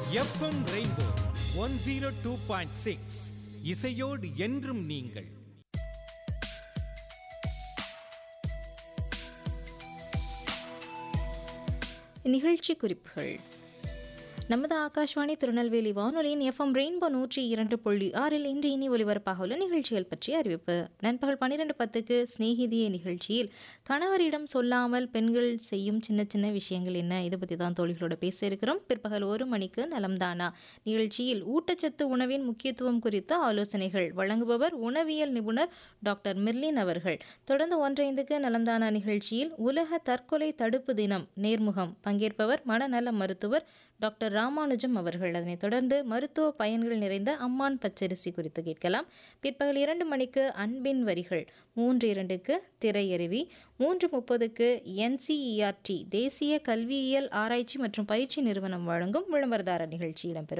FM rainbow one zero two point six இசையோடு என்றும் நீங்கள் நிகழ்ச்சி குறிப்புகள் நமது ஆகாஷ்வாணி திருநெல்வேலி வானொலியின் எஃப்எம் ரெயின்போ நூற்றி இரண்டு புள்ளி ஆறில் இன்று இனி ஒலிபரப்பாக உள்ள நிகழ்ச்சிகள் பற்றிய அறிவிப்பு நண்பகல் பன்னிரெண்டு பத்துக்கு சிநேகிதிய நிகழ்ச்சியில் கணவரிடம் சொல்லாமல் பெண்கள் செய்யும் சின்ன சின்ன விஷயங்கள் என்ன இதை பற்றி தான் தோழிகளோட பேச இருக்கிறோம் பிற்பகல் ஒரு மணிக்கு நலம்தானா நிகழ்ச்சியில் ஊட்டச்சத்து உணவின் முக்கியத்துவம் குறித்த ஆலோசனைகள் வழங்குபவர் உணவியல் நிபுணர் டாக்டர் மிர்லின் அவர்கள் தொடர்ந்து ஒன்றைந்துக்கு நலம்தானா நிகழ்ச்சியில் உலக தற்கொலை தடுப்பு தினம் நேர்முகம் பங்கேற்பவர் மனநல மருத்துவர் டாக்டர் ராமானுஜம் அவர்கள் அதனைத் தொடர்ந்து மருத்துவ பயன்கள் நிறைந்த அம்மான் பச்சரிசி குறித்து கேட்கலாம் பிற்பகல் இரண்டு மணிக்கு அன்பின் வரிகள் மூன்று இரண்டுக்கு திரையருவி மூன்று முப்பதுக்கு என்சிஇஆர்டி தேசிய கல்வியியல் ஆராய்ச்சி மற்றும் பயிற்சி நிறுவனம் வழங்கும் விளம்பரதார நிகழ்ச்சி இடம்பெறும்